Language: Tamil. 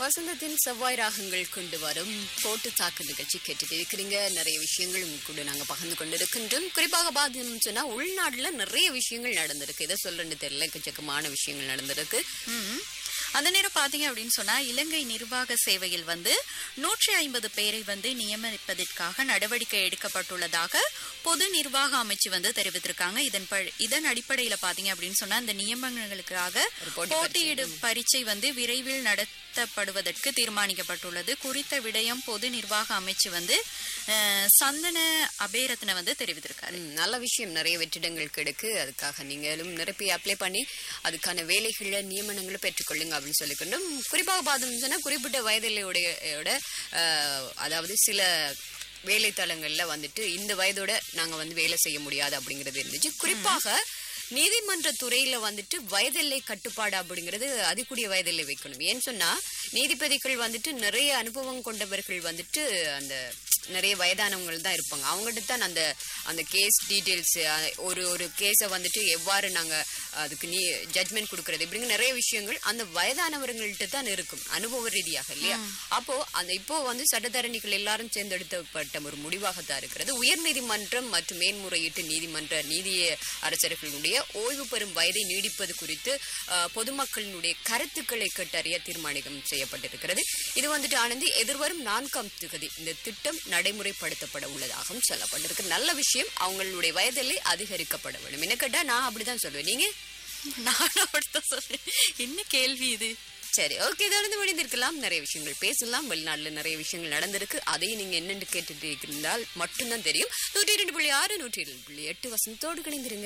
வசந்தத்தின் செவ்வாய் ராகங்கள் கொண்டு வரும் போட்டு தாக்கு நிகழ்ச்சி கேட்டுட்டு இருக்கிறீங்க நிறைய விஷயங்கள் உங்க கூட நாங்க பகிர்ந்து கொண்டிருக்கின்றோம் குறிப்பாக பாத்தீங்கன்னு சொன்னா உள்நாட்டுல நிறைய விஷயங்கள் நடந்திருக்கு இதை சொல்றேன்னு தெரியல எக்கச்சக்கமான விஷயங்கள் நடந்திருக்கு ம். அந்த நேரம் பாத்தீங்க அப்படின்னு சொன்னா இலங்கை நிர்வாக சேவையில் வந்து நூற்றி ஐம்பது பேரை வந்து நியமிப்பதற்காக நடவடிக்கை எடுக்கப்பட்டுள்ளதாக பொது நிர்வாக அமைச்சு வந்து தெரிவித்திருக்காங்க இதன் ப- இதன் அடிப்படையில பாத்தீங்க அப்படின்னு சொன்னா இந்த நியமனங்களுக்காக ஒரு போட்டி போட்டியிடும் பரீட்சை வந்து விரைவில் நடத்தப்படுவதற்கு தீர்மானிக்கப்பட்டுள்ளது குறித்த விடயம் பொது நிர்வாக அமைச்சு வந்து அஹ், சந்தன அபேரத்ன வந்து தெரிவித்திருக்காரு ம், நல்ல விஷயம் நிறைய வெற்றிடங்கள் கிடைக்கு அதுக்காக நீங்களும் நிரப்பி அப்ளை பண்ணி அதுக்கான வேலைகளை நியமனங்களை பெற்றுக்கொள்ளுங்க அப்படின்னு சொல்லிக்கொண்டும் குறிப்பாக பார்த்தோம்னு சொன்னா குறிப்பிட்ட வயதிலையோடைய அஹ், அதாவது சில வேலைத்தளங்கள்ல வந்துட்டு இந்த வயதோட நாங்க வந்து வேலை செய்ய முடியாது அப்படிங்கிறது இருந்துச்சு குறிப்பாக நீதிமன்ற துறையில வந்துட்டு வயதெல்லை கட்டுப்பாடு அப்படிங்கிறது அதிகூடிய வயதெல்லை வைக்கணும் ஏன்னு சொன்னா நீதிபதிகள் வந்துட்டு நிறைய அனுபவம் கொண்டவர்கள் வந்துட்டு அந்த நிறைய வயதானவங்கள் தான் இருப்பாங்க அவங்ககிட்ட தான் அந்த அந்த கேஸ் டீட்டெயில்ஸ் ஒரு ஒரு கேஸை வந்துட்டு எவ்வாறு நாங்க அதுக்கு நீ ஜட்மெண்ட் கொடுக்கறது இப்படிங்க நிறைய விஷயங்கள் அந்த வயதானவர்கள்ட்ட தான் இருக்கும் அனுபவ ரீதியாக இல்லையா அப்போ அந்த இப்போ வந்து சட்டத்தரணிகள் எல்லாரும் தேர்ந்தெடுக்கப்பட்ட ஒரு முடிவாக தான் இருக்கிறது உயர்நீதிமன்றம் மற்றும் மேன்முறையீட்டு நீதிமன்ற நீதி அரசர்களுடைய ஓய்வு பெறும் வயதை நீடிப்பது குறித்து அஹ், பொதுமக்களினுடைய கருத்துக்களை கேட்டறிய தீர்மானிக்கம் செய்யப்பட்டிருக்கிறது இது வந்துட்டு ஆனந்தி எதிர்வரும் நான்காம் திகதி இந்த திட்டம் நடைமுறைப்படுத்தப்பட உள்ளதாகவும் சொல்லப்பட்டிருக்கு நல்ல விஷயம் அவங்களுடைய வயதிலே அதிகரிக்கப்பட வேண்டும் என்ன கேட்டா நான் அப்படிதான் சொல்லுவேன் நீங்க நானும் அப்படித்தான் சொல்றேன் என்ன கேள்வி இது சரி ஓகே தொடர்ந்து முடிந்திருக்கலாம் நிறைய விஷயங்கள் பேசலாம் வெளிநாட்டுல நிறைய விஷயங்கள் நடந்திருக்கு அதையும் நீங்க என்னென்னு கேட்டுட்டு இருந்தால் மட்டும்தான் தெரியும் நூற்றி இரண்டு புள்ளி ஆறு நூற்றி இரண்டு புள்ளி எட்டு வசந்தோடு கிடைந்திருங்க